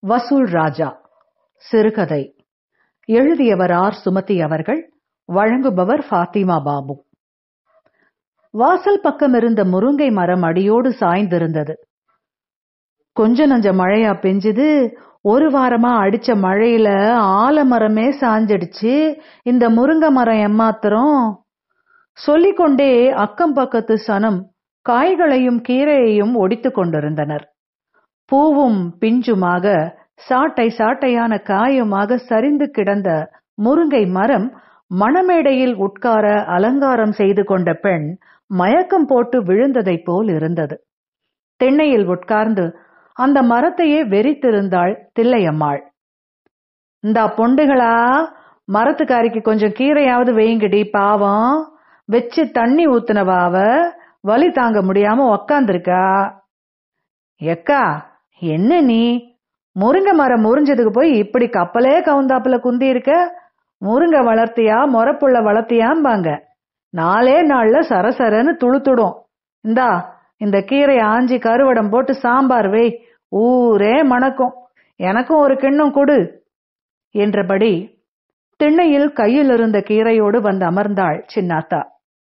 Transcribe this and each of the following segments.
வசூல் ராஜா சிறுகதை எழுதியவர் ஆர் சுமதி அவர்கள் வழங்குபவர் ஃபாத்திமா பாபு வாசல் பக்கம் இருந்த முருங்கை மரம் அடியோடு சாய்ந்திருந்தது கொஞ்ச நஞ்ச மழையா பெஞ்சுது ஒரு வாரமா அடிச்ச மழையில ஆலமரமே சாஞ்சிடுச்சு இந்த முருங்கை மரம் எம்மாத்திரம் சொல்லிக்கொண்டே அக்கம் பக்கத்து சனம் காய்களையும் கீரையையும் ஒடித்து கொண்டிருந்தனர் பூவும் பிஞ்சுமாக சாட்டை சாட்டையான காயுமாக சரிந்து கிடந்த முருங்கை மரம் மணமேடையில் உட்கார அலங்காரம் செய்து கொண்ட பெண் மயக்கம் போட்டு விழுந்ததைப் போல் இருந்தது திண்ணையில் உட்கார்ந்து அந்த மரத்தையே வெறித்திருந்தாள் தில்லையம்மாள் இந்தா பொண்டுகளா மரத்துக்காரிக்கு கொஞ்சம் கீரையாவது வைங்கடி பாவம் வச்சு தண்ணி ஊத்துனவாவ வலி தாங்க முடியாம உக்காந்துருக்கா எக்கா என்ன நீ முருங்கை மரம் முறிஞ்சதுக்கு போய் இப்படி கப்பலே கவுந்தாப்புல குந்தி இருக்க முருங்கை வளர்த்தியா முறப்புள்ள வளர்த்தியாம்பாங்க நாலே நாள்ல சரசரன்னு துளுத்துடும் இந்தா இந்த கீரை ஆஞ்சி கருவடம் போட்டு சாம்பார் வை ஊரே மணக்கும் எனக்கும் ஒரு கிண்ணம் கொடு என்றபடி திண்ணையில் கையில் இருந்த கீரையோடு வந்து அமர்ந்தாள் சின்னாத்தா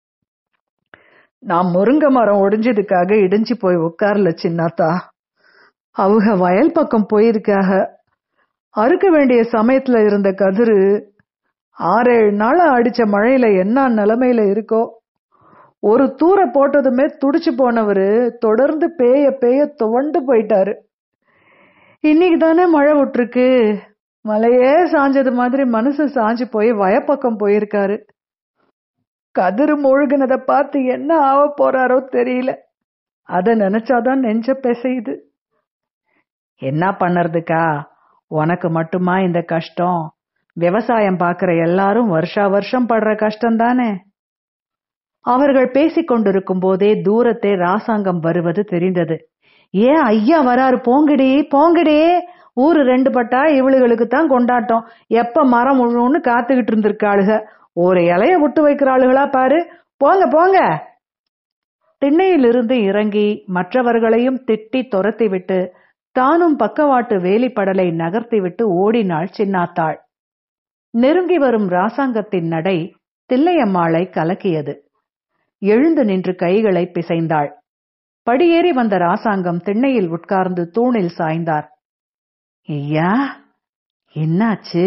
நான் முருங்கை மரம் ஒடிஞ்சதுக்காக இடிஞ்சு போய் உட்கார்ல சின்னாத்தா அவங்க வயல் பக்கம் போயிருக்காக அறுக்க வேண்டிய சமயத்துல இருந்த கதிரு ஆறேழு நாளா அடிச்ச மழையில என்ன நிலைமையில இருக்கோ ஒரு தூர போட்டதுமே துடிச்சு போனவரு தொடர்ந்து பேய பேய துவண்டு போயிட்டாரு இன்னைக்கு தானே மழை விட்டுருக்கு மலையே சாஞ்சது மாதிரி மனசு சாஞ்சு போய் வயப்பக்கம் போயிருக்காரு கதிரு முழுகினத பார்த்து என்ன ஆக போறாரோ தெரியல அத நினைச்சாதான் நெஞ்ச பிசையுது என்ன பண்ணறதுக்கா உனக்கு மட்டுமா இந்த கஷ்டம் விவசாயம் பார்க்கிற எல்லாரும் வருஷா வருஷம் படுற கஷ்டம் தானே அவர்கள் பேசிக் கொண்டிருக்கும் போதே தூரத்தே ராசாங்கம் வருவது தெரிந்தது ஏன் ஐயா வராரு போங்கடி போங்கடி ஊரு ரெண்டு பட்டா இவளுகளுக்கு தான் கொண்டாட்டம் எப்ப மரம் முழுன்னு காத்துக்கிட்டு இருந்திருக்காளுக ஒரு இலைய விட்டு வைக்கிறாளுகளா பாரு போங்க போங்க திண்ணையிலிருந்து இறங்கி மற்றவர்களையும் திட்டி துரத்தி விட்டு தானும் பக்கவாட்டு வேலிப்படலை நகர்த்திவிட்டு ஓடினாள் சின்னாத்தாள் நெருங்கி வரும் ராசாங்கத்தின் நடை தில்லையம்மாளை கலக்கியது எழுந்து நின்று கைகளை பிசைந்தாள் படியேறி வந்த ராசாங்கம் திண்ணையில் உட்கார்ந்து தூணில் சாய்ந்தார் ஐயா என்னாச்சு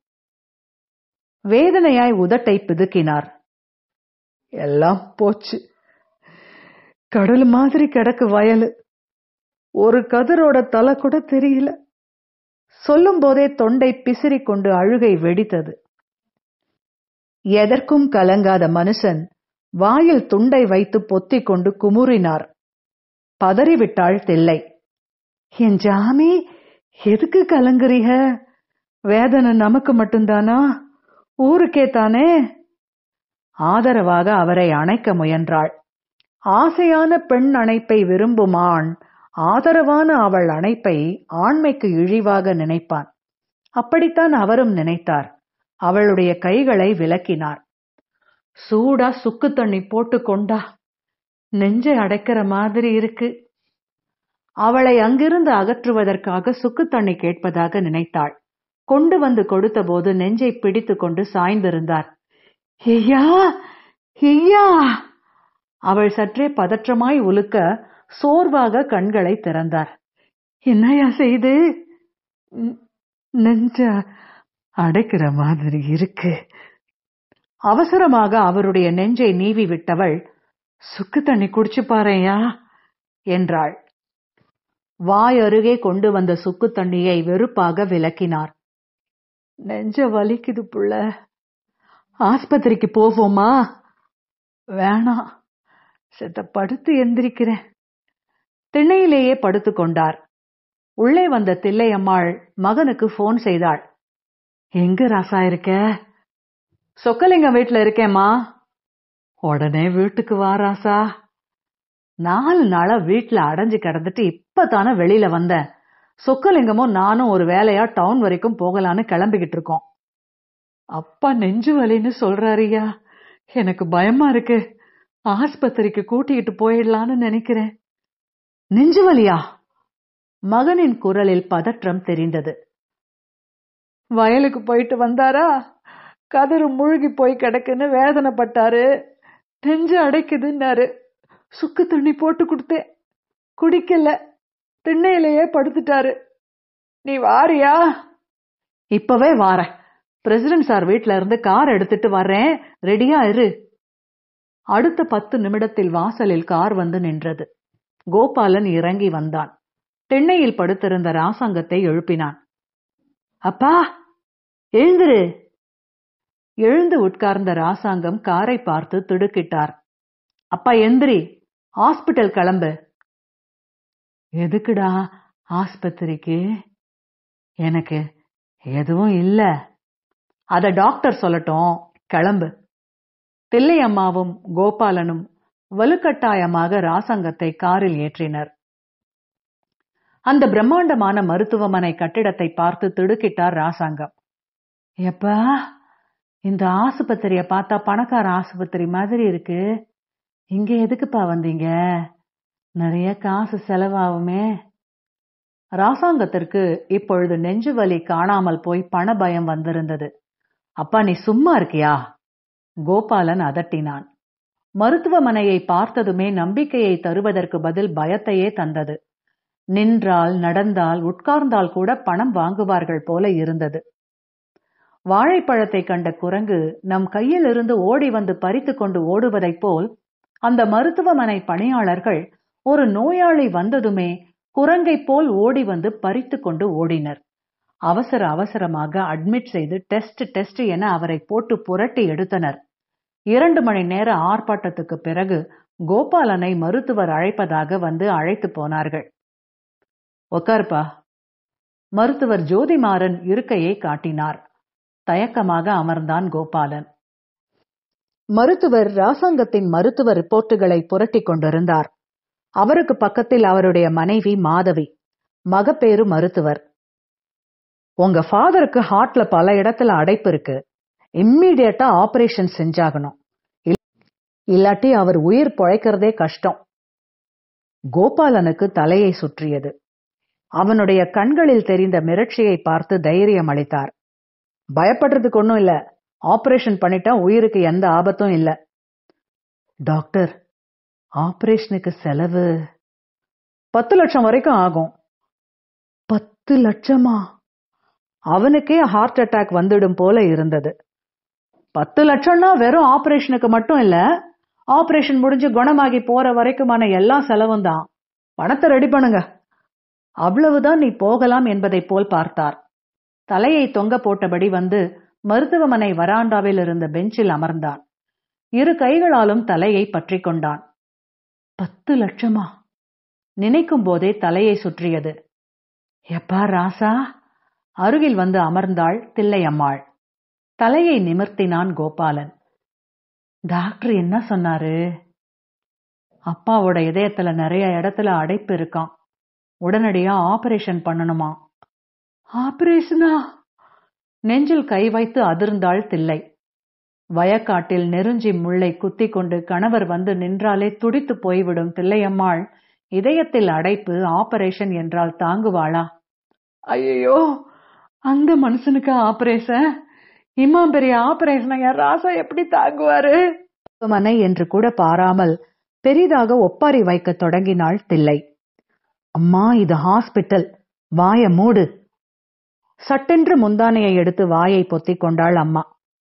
வேதனையாய் உதட்டை பிதுக்கினார் எல்லாம் போச்சு கடல் மாதிரி கிடக்கு வயலு ஒரு கதிரோட தலை கூட தெரியல சொல்லும் போதே தொண்டை பிசிறி கொண்டு அழுகை வெடித்தது எதற்கும் கலங்காத மனுஷன் வாயில் துண்டை வைத்து பொத்திக் கொண்டு குமுறினார் பதறிவிட்டாள் தில்லை என் ஜாமி எதுக்கு கலங்குறீக வேதனை நமக்கு மட்டும்தானா ஊருக்கே தானே ஆதரவாக அவரை அணைக்க முயன்றாள் ஆசையான பெண் அணைப்பை விரும்பும் ஆண் ஆதரவான அவள் அணைப்பை ஆண்மைக்கு இழிவாக நினைப்பான் அப்படித்தான் அவரும் நினைத்தார் அவளுடைய கைகளை விலக்கினார் சூடா சுக்கு தண்ணி போட்டு கொண்டா நெஞ்சை அடைக்கிற மாதிரி இருக்கு அவளை அங்கிருந்து அகற்றுவதற்காக சுக்கு தண்ணி கேட்பதாக நினைத்தாள் கொண்டு வந்து கொடுத்த போது நெஞ்சை பிடித்து கொண்டு சாய்ந்திருந்தார் ஐயா ஐயா அவள் சற்றே பதற்றமாய் உலுக்க சோர்வாக கண்களை திறந்தார் என்னையா செய்து நெஞ்ச அடைக்கிற மாதிரி இருக்கு அவசரமாக அவருடைய நெஞ்சை நீவி விட்டவள் சுக்கு தண்ணி குடிச்சு பாறையா என்றாள் வாய் அருகே கொண்டு வந்த சுக்கு தண்ணியை வெறுப்பாக விளக்கினார் நெஞ்ச வலிக்குது புள்ள ஆஸ்பத்திரிக்கு போவோமா வேணாம் செத்த படுத்து எந்திரிக்கிறேன் திண்ணையிலேயே படுத்து கொண்டார் உள்ளே வந்த தில்லையம்மாள் மகனுக்கு போன் செய்தாள் எங்க ராசா இருக்க சொக்கலிங்கம் வீட்டுல இருக்கேம்மா உடனே வீட்டுக்கு வா ராசா நாலு நாளா வீட்டுல அடைஞ்சு கிடந்துட்டு இப்பதானே வெளியில வந்தேன் சொக்கலிங்கமும் நானும் ஒரு வேலையா டவுன் வரைக்கும் போகலான்னு கிளம்பிக்கிட்டு இருக்கோம் அப்பா நெஞ்சு வலின்னு சொல்றாருயா எனக்கு பயமா இருக்கு ஆஸ்பத்திரிக்கு கூட்டிக்கிட்டு போயிடலான்னு நினைக்கிறேன் நெஞ்சு வலியா மகனின் குரலில் பதற்றம் தெரிந்தது வயலுக்கு போயிட்டு வந்தாரா கதறு முழுகி போய் கிடக்குன்னு வேதனைப்பட்டாரு நெஞ்சு அடைக்குதுன்னாரு சுக்கு தண்ணி போட்டு கொடுத்தேன் குடிக்கல திண்ணையிலேயே படுத்துட்டாரு நீ வாரியா இப்பவே வாரேன் பிரசிடென்ட் சார் வீட்ல இருந்து கார் எடுத்துட்டு வர்றேன் ரெடியா இரு அடுத்த பத்து நிமிடத்தில் வாசலில் கார் வந்து நின்றது கோபாலன் இறங்கி வந்தான் திண்ணையில் படுத்திருந்த ராசாங்கத்தை எழுப்பினான் அப்பா எழுந்திரு எழுந்து உட்கார்ந்த ராசாங்கம் காரை பார்த்து திடுக்கிட்டார் அப்பா எந்திரி ஹாஸ்பிட்டல் கிளம்பு எதுக்குடா ஆஸ்பத்திரிக்கு எனக்கு எதுவும் இல்ல அத டாக்டர் சொல்லட்டும் கிளம்பு தில்லை அம்மாவும் கோபாலனும் வலுக்கட்டாயமாக ராசங்கத்தை காரில் ஏற்றினர் அந்த பிரம்மாண்டமான மருத்துவமனை கட்டிடத்தை பார்த்து திடுக்கிட்டார் ராசாங்கம் எப்பா இந்த ஆசுபத்திரிய பார்த்தா பணக்கார ஆசுபத்திரி மாதிரி இருக்கு இங்க எதுக்குப்பா வந்தீங்க நிறைய காசு செலவாகுமே ராசாங்கத்திற்கு இப்பொழுது நெஞ்சு வலி காணாமல் போய் பண பயம் வந்திருந்தது அப்பா நீ சும்மா இருக்கியா கோபாலன் அதட்டினான் மருத்துவமனையை பார்த்ததுமே நம்பிக்கையை தருவதற்கு பதில் பயத்தையே தந்தது நின்றால் நடந்தால் உட்கார்ந்தால் கூட பணம் வாங்குவார்கள் போல இருந்தது வாழைப்பழத்தை கண்ட குரங்கு நம் கையில் இருந்து ஓடி வந்து பறித்து கொண்டு ஓடுவதைப் போல் அந்த மருத்துவமனை பணியாளர்கள் ஒரு நோயாளி வந்ததுமே குரங்கை போல் ஓடி வந்து பறித்து கொண்டு ஓடினர் அவசர அவசரமாக அட்மிட் செய்து டெஸ்ட் டெஸ்ட் என அவரை போட்டு புரட்டி எடுத்தனர் இரண்டு மணி நேர ஆர்ப்பாட்டத்துக்கு பிறகு கோபாலனை மருத்துவர் அழைப்பதாக வந்து அழைத்து போனார்கள் உக்கார்ப்பா மருத்துவர் ஜோதிமாறன் இருக்கையை காட்டினார் தயக்கமாக அமர்ந்தான் கோபாலன் மருத்துவர் ராசாங்கத்தின் மருத்துவ ரிப்போர்ட்டுகளை புரட்டிக் கொண்டிருந்தார் அவருக்கு பக்கத்தில் அவருடைய மனைவி மாதவி மகப்பேறு மருத்துவர் உங்க ஃபாதருக்கு ஹார்ட்ல பல இடத்துல அடைப்பு இருக்கு இம்மீடியட்டா ஆபரேஷன் செஞ்சாகணும் இல்லாட்டி அவர் உயிர் பொழைக்கிறதே கஷ்டம் கோபாலனுக்கு தலையை சுற்றியது அவனுடைய கண்களில் தெரிந்த மிரட்சியை பார்த்து தைரியம் அளித்தார் பயப்படுறதுக்கு ஒன்றும் இல்ல ஆபரேஷன் பண்ணிட்டா உயிருக்கு எந்த ஆபத்தும் இல்ல டாக்டர் ஆபரேஷனுக்கு செலவு பத்து லட்சம் வரைக்கும் ஆகும் பத்து லட்சமா அவனுக்கே ஹார்ட் அட்டாக் வந்துடும் போல இருந்தது பத்து லட்சம்னா வெறும் ஆபரேஷனுக்கு மட்டும் இல்ல ஆபரேஷன் முடிஞ்சு குணமாகி போற வரைக்குமான எல்லா செலவும் தான் பணத்தை ரெடி பண்ணுங்க அவ்வளவுதான் நீ போகலாம் என்பதைப் போல் பார்த்தார் தலையை தொங்க போட்டபடி வந்து மருத்துவமனை வராண்டாவில் இருந்த பெஞ்சில் அமர்ந்தான் இரு கைகளாலும் தலையை பற்றி கொண்டான் பத்து லட்சமா நினைக்கும் போதே தலையை சுற்றியது எப்பா ராசா அருகில் வந்து அமர்ந்தாள் தில்லையம்மாள் தலையை நிமிர்த்தினான் கோபாலன் டாக்டர் என்ன சொன்னாரு அப்பாவோட இதயத்துல நிறைய இடத்துல அடைப்பு இருக்கான் உடனடியா ஆபரேஷன் பண்ணணுமா ஆபரேஷனா நெஞ்சில் கை வைத்து அதிர்ந்தாள் தில்லை வயக்காட்டில் நெருஞ்சி முள்ளை குத்திக் கொண்டு கணவர் வந்து நின்றாலே துடித்து போய்விடும் தில்லையம்மாள் இதயத்தில் அடைப்பு ஆபரேஷன் என்றால் தாங்குவாளா ஐயோ அந்த மனுஷனுக்கு ஆபரேஷன் இம்மா பெரிய ஆபரேஷனை என் ராசா எப்படி தாங்குவாரு மனை என்று கூட பாராமல் பெரிதாக ஒப்பாரி வைக்க தொடங்கினாள் தில்லை அம்மா இது ஹாஸ்பிட்டல் வாய மூடு சட்டென்று முந்தானையை எடுத்து வாயை பொத்திக் கொண்டாள் அம்மா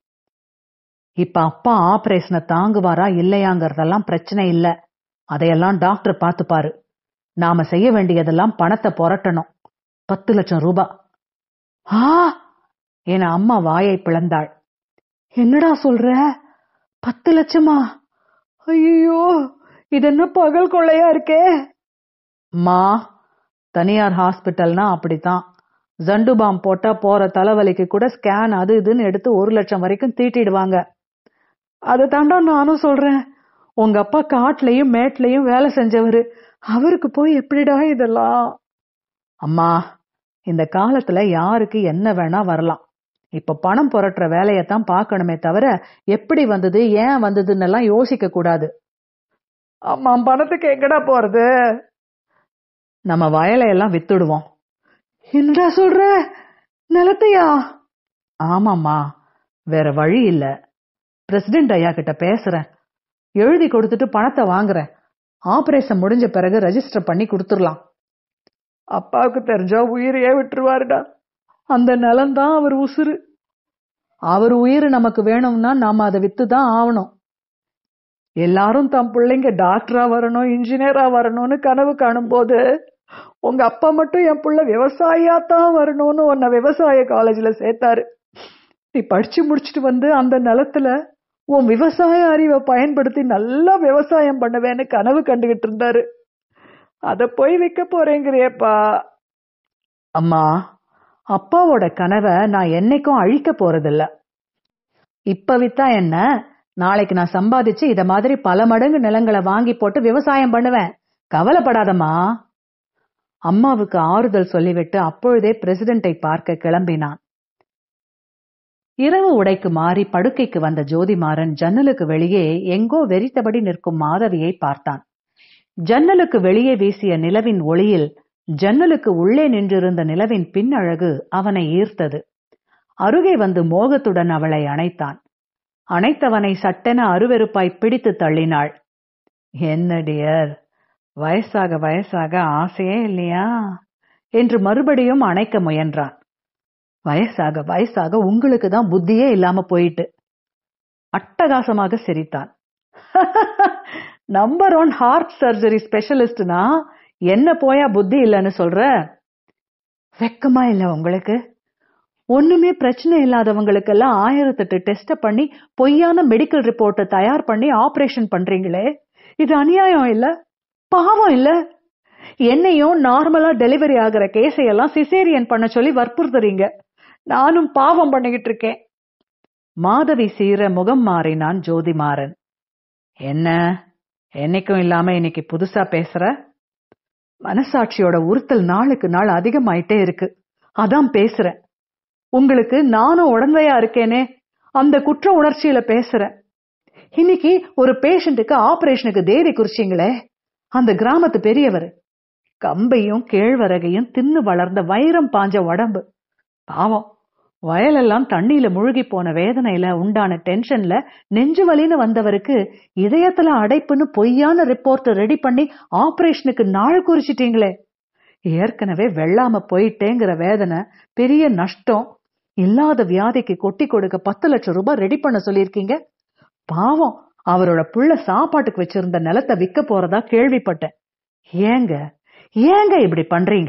இப்ப அப்பா ஆபரேஷனை தாங்குவாரா இல்லையாங்கிறதெல்லாம் பிரச்சனை இல்ல அதையெல்லாம் டாக்டர் பார்த்துப்பாரு நாம செய்ய வேண்டியதெல்லாம் பணத்தை புரட்டணும் பத்து லட்சம் ரூபாய் ஆ என அம்மா வாயை பிளந்தாள் என்னடா சொல்ற பத்து லட்சமா ஐயோ இது என்ன பகல் கொள்ளையா இருக்கே மா தனியார் ஹாஸ்பிட்டல்னா அப்படித்தான் ஜண்டு பாம் போட்டா போற தலைவலிக்கு கூட ஸ்கேன் அது இதுன்னு எடுத்து ஒரு லட்சம் வரைக்கும் தீட்டிடுவாங்க அதை தாண்டா நானும் சொல்றேன் உங்க அப்பா காட்டுலயும் மேட்லயும் வேலை செஞ்சவரு அவருக்கு போய் எப்படிடா இதெல்லாம் அம்மா இந்த காலத்துல யாருக்கு என்ன வேணா வரலாம் இப்ப பணம் புரட்டுற வேலையத்தான் பார்க்கணுமே தவிர எப்படி வந்தது ஏன் வந்ததுன்னு எல்லாம் யோசிக்க கூடாது அம்மா பணத்துக்கு எங்கடா போறது நம்ம வயலை எல்லாம் வித்துடுவோம் என்னடா சொல்ற நிலத்தையா ஆமாம்மா வேற வழி இல்ல பிரசிடென்ட் ஐயா கிட்ட பேசுறேன் எழுதி கொடுத்துட்டு பணத்தை வாங்குறேன் ஆபரேஷன் முடிஞ்ச பிறகு ரெஜிஸ்டர் பண்ணி கொடுத்துடலாம் அப்பாவுக்கு தெரிஞ்சா உயிரையே விட்டுருவாருடா அந்த நிலம் தான் அவர் உசுறு அவர் உயிர் நமக்கு வேணும்னா நாம அதை வித்து தான் ஆகணும் எல்லாரும் தம் பிள்ளைங்க டாக்டரா வரணும் இன்ஜினியரா வரணும்னு கனவு காணும் போது உங்க அப்பா மட்டும் என் புள்ள விவசாயியா தான் வரணும்னு உன்னை விவசாய காலேஜ்ல சேர்த்தாரு நீ படிச்சு முடிச்சிட்டு வந்து அந்த நிலத்துல உன் விவசாய அறிவை பயன்படுத்தி நல்லா விவசாயம் பண்ணுவேன்னு கனவு கண்டுகிட்டு இருந்தாரு அத போய் விற்க போறேங்கிறியப்பா அம்மா அப்பாவோட கனவை நான் என்னைக்கும் அழிக்க போறதில்ல இப்ப வித்தா என்ன நாளைக்கு நான் சம்பாதிச்சு இத மாதிரி பல மடங்கு நிலங்களை வாங்கி போட்டு விவசாயம் பண்ணுவேன் கவலைப்படாதம்மா அம்மாவுக்கு ஆறுதல் சொல்லிவிட்டு அப்பொழுதே பிரசிடென்ட்டை பார்க்க கிளம்பினான் இரவு உடைக்கு மாறி படுக்கைக்கு வந்த ஜோதிமாறன் ஜன்னலுக்கு வெளியே எங்கோ வெறித்தபடி நிற்கும் மாதவியை பார்த்தான் ஜன்னலுக்கு வெளியே வீசிய நிலவின் ஒளியில் ஜன்னலுக்கு உள்ளே நின்றிருந்த நிலவின் பின்னழகு அவனை ஈர்த்தது அருகே வந்து மோகத்துடன் அவளை அணைத்தான் அணைத்தவனை சட்டென அருவெருப்பாய் பிடித்து தள்ளினாள் என்ன டியர் வயசாக வயசாக ஆசையே இல்லையா என்று மறுபடியும் அணைக்க முயன்றான் வயசாக வயசாக உங்களுக்கு தான் புத்தியே இல்லாம போயிட்டு அட்டகாசமாக சிரித்தான் நம்பர் ஒன் ஹார்ட் சர்ஜரி ஸ்பெஷலிஸ்ட்னா என்ன போயா புத்தி இல்லைன்னு சொல்ற வெக்கமா இல்ல உங்களுக்கு ஒண்ணுமே பிரச்சனை இல்லாதவங்களுக்கெல்லாம் ஆயிரத்தெட்டு டெஸ்ட பண்ணி பொய்யான மெடிக்கல் ரிப்போர்ட்டை தயார் பண்ணி ஆபரேஷன் பண்றீங்களே இது அநியாயம் இல்ல பாவம் இல்ல என்னையும் நார்மலா டெலிவரி ஆகிற கேஸையெல்லாம் சிசேரியன் பண்ண சொல்லி வற்புறுத்துறீங்க நானும் பாவம் பண்ணிக்கிட்டு இருக்கேன் மாதவி சீர முகம் மாறினான் ஜோதிமாறன் என்ன என்னைக்கும் இல்லாம இன்னைக்கு புதுசா பேசுற மனசாட்சியோட உறுத்தல் நாளுக்கு நாள் அதிகமாயிட்டே இருக்கு அதான் பேசுறேன் உங்களுக்கு நானும் உடந்தையா இருக்கேனே அந்த குற்ற உணர்ச்சியில பேசுறேன் இன்னைக்கு ஒரு பேஷண்ட்டுக்கு ஆபரேஷனுக்கு தேதி குறிச்சிங்களே அந்த கிராமத்து பெரியவர் கம்பையும் கேழ்வரகையும் தின்னு வளர்ந்த வைரம் பாஞ்ச உடம்பு பாவம் வயலெல்லாம் தண்ணியில முழுகி போன வேதனையில உண்டான டென்ஷன்ல நெஞ்சு வலின்னு வந்தவருக்கு இதயத்துல அடைப்புன்னு பொய்யான ரிப்போர்ட் ரெடி பண்ணி ஆபரேஷனுக்கு நாள் குறிச்சிட்டீங்களே ஏற்கனவே வெள்ளாம போயிட்டேங்கிற வேதனை பெரிய நஷ்டம் இல்லாத வியாதிக்கு கொட்டி கொடுக்க பத்து லட்சம் ரூபாய் ரெடி பண்ண சொல்லியிருக்கீங்க பாவம் அவரோட புள்ள சாப்பாட்டுக்கு வச்சிருந்த நிலத்தை விற்க போறதா கேள்விப்பட்டேன் ஏங்க ஏங்க இப்படி பண்றீங்க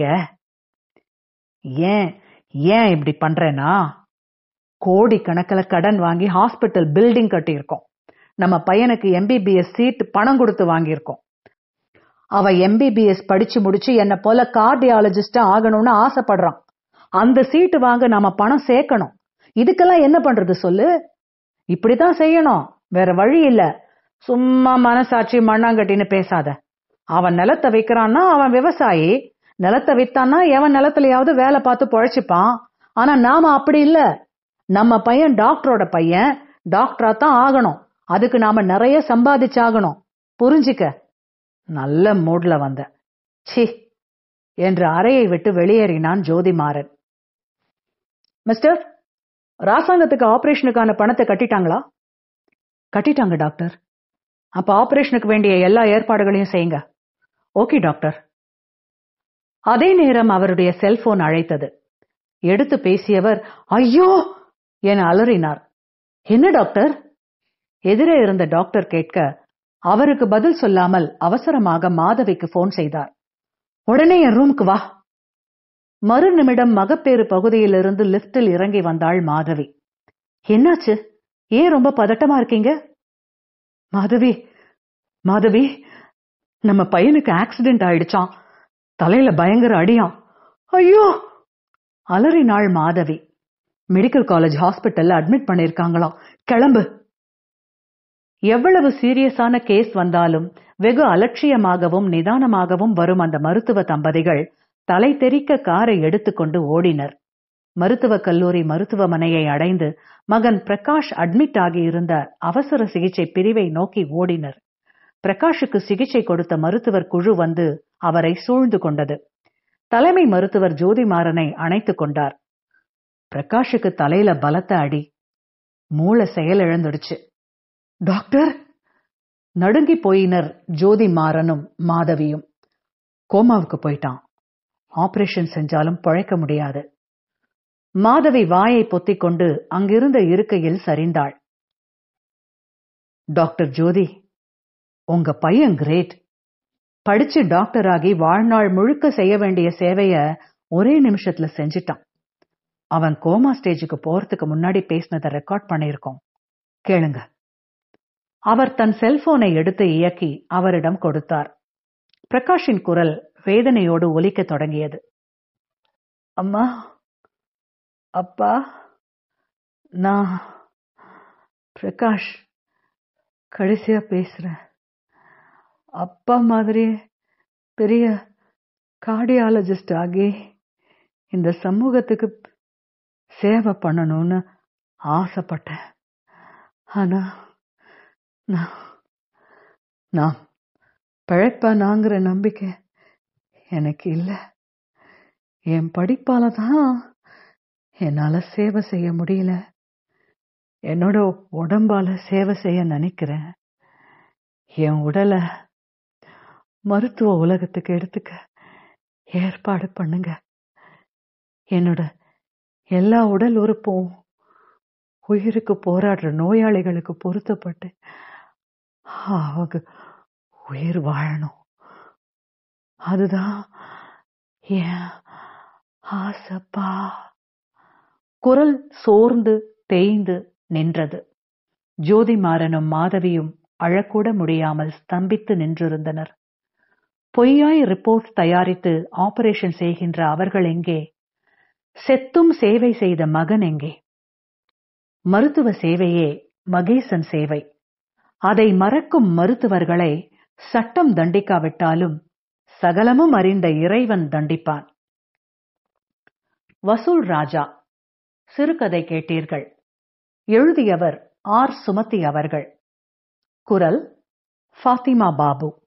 ஏன் ஏன் இப்படி பண்றேனா கோடி கணக்கில் கடன் வாங்கி ஹாஸ்பிட்டல் பில்டிங் கட்டியிருக்கோம் நம்ம பையனுக்கு எம்பிபிஎஸ் சீட் பணம் கொடுத்து வாங்கியிருக்கோம் அவ எம்பிபிஎஸ் படிச்சு முடிச்சு என்ன போல கார்டியாலஜிஸ்டா ஆகணும்னு ஆசைப்படுறான் அந்த சீட்டு வாங்க நாம பணம் சேர்க்கணும் இதுக்கெல்லாம் என்ன பண்றது சொல்லு இப்படிதான் செய்யணும் வேற வழி இல்ல சும்மா மனசாட்சி மண்ணாங்கட்டின்னு பேசாத அவன் நிலத்தை விக்கிறான்னா அவன் விவசாயி நிலத்தை வித்தான்னா எவன் நிலத்திலயாவது வேலை பார்த்து பொழைச்சிப்பான் ஆனா நாம அப்படி இல்ல நம்ம பையன் டாக்டரோட பையன் டாக்டரா தான் ஆகணும் அதுக்கு நாம நிறைய சம்பாதிச்சாகணும் புரிஞ்சுக்க நல்ல மூட்ல வந்த சி என்று அறையை விட்டு வெளியேறினான் ஜோதிமாறன் மிஸ்டர் ராசாங்கத்துக்கு ஆபரேஷனுக்கான பணத்தை கட்டிட்டாங்களா கட்டிட்டாங்க டாக்டர் அப்ப ஆபரேஷனுக்கு வேண்டிய எல்லா ஏற்பாடுகளையும் செய்யுங்க ஓகே டாக்டர் அதே நேரம் அவருடைய செல்போன் அழைத்தது எடுத்து பேசியவர் ஐயோ என அலறினார் என்ன டாக்டர் எதிரே இருந்த டாக்டர் கேட்க அவருக்கு பதில் சொல்லாமல் அவசரமாக மாதவிக்கு போன் செய்தார் உடனே என் ரூமுக்கு வா மறு நிமிடம் மகப்பேறு பகுதியிலிருந்து லிப்டில் இறங்கி வந்தாள் மாதவி என்னாச்சு ஏன் ரொம்ப பதட்டமா இருக்கீங்க மாதவி மாதவி நம்ம பையனுக்கு ஆக்சிடென்ட் ஆயிடுச்சான் தலையில பயங்கர அடியான் ஐயோ அலறினாள் மாதவி மெடிக்கல் காலேஜ் ஹாஸ்பிட்டல்ல அட்மிட் பண்ணிருக்காங்களாம் கிளம்பு எவ்வளவு சீரியஸான கேஸ் வந்தாலும் வெகு அலட்சியமாகவும் நிதானமாகவும் வரும் அந்த மருத்துவ தம்பதிகள் தலை தெறிக்க காரை எடுத்துக்கொண்டு ஓடினர் மருத்துவக் கல்லூரி மருத்துவமனையை அடைந்து மகன் பிரகாஷ் அட்மிட் ஆகியிருந்த அவசர சிகிச்சை பிரிவை நோக்கி ஓடினர் பிரகாஷுக்கு சிகிச்சை கொடுத்த மருத்துவர் குழு வந்து அவரை சூழ்ந்து கொண்டது தலைமை மருத்துவர் ஜோதிமாறனை அணைத்துக் கொண்டார் பிரகாஷுக்கு தலையில பலத்த அடி மூளை செயலிழந்துடுச்சு டாக்டர் நடுங்கி போயினர் ஜோதி மாறனும் மாதவியும் கோமாவுக்கு போயிட்டான் ஆபரேஷன் செஞ்சாலும் பழைக்க முடியாது மாதவி வாயை பொத்திக் கொண்டு அங்கிருந்த இருக்கையில் சரிந்தாள் டாக்டர் ஜோதி உங்க பையன் கிரேட் படிச்சு டாக்டர் ஆகி வாழ்நாள் முழுக்க செய்ய வேண்டிய சேவைய ஒரே நிமிஷத்துல செஞ்சிட்டான் அவன் கோமா ஸ்டேஜுக்கு போறதுக்கு முன்னாடி பேசினதை ரெக்கார்ட் பண்ணியிருக்கோம் கேளுங்க அவர் தன் செல்போனை எடுத்து இயக்கி அவரிடம் கொடுத்தார் பிரகாஷின் குரல் வேதனையோடு ஒலிக்க தொடங்கியது அம்மா அப்பா நான் பிரகாஷ் கடைசியா பேசுறேன் அப்பா மாதிரியே பெரிய கார்டியாலஜிஸ்ட் ஆகி இந்த சமூகத்துக்கு சேவை பண்ணணும்னு ஆசைப்பட்டேன் ஆனா நான் நான் பிழைப்பானாங்கிற நம்பிக்கை எனக்கு இல்லை என் படிப்பால தான் என்னால சேவை செய்ய முடியல என்னோட உடம்பால சேவை செய்ய நினைக்கிறேன் என் உடலை மருத்துவ உலகத்துக்கு எடுத்துக்க ஏற்பாடு பண்ணுங்க என்னோட எல்லா உடல் உறுப்பும் உயிருக்கு போராடுற நோயாளிகளுக்கு பொருத்தப்பட்டு அவங்க உயிர் வாழணும் அதுதான் என் ஆசப்பா குரல் சோர்ந்து தேய்ந்து நின்றது ஜோதிமாறனும் மாதவியும் அழக்கூட முடியாமல் ஸ்தம்பித்து நின்றிருந்தனர் பொய்யாய் ரிப்போர்ட் தயாரித்து ஆபரேஷன் செய்கின்ற அவர்கள் எங்கே செத்தும் சேவை செய்த மகன் எங்கே மருத்துவ சேவையே மகேசன் சேவை அதை மறக்கும் மருத்துவர்களை சட்டம் தண்டிக்காவிட்டாலும் சகலமும் அறிந்த இறைவன் தண்டிப்பான் வசூல் ராஜா சிறுகதை கேட்டீர்கள் எழுதியவர் ஆர் சுமதி அவர்கள் குரல் ஃபாத்திமா பாபு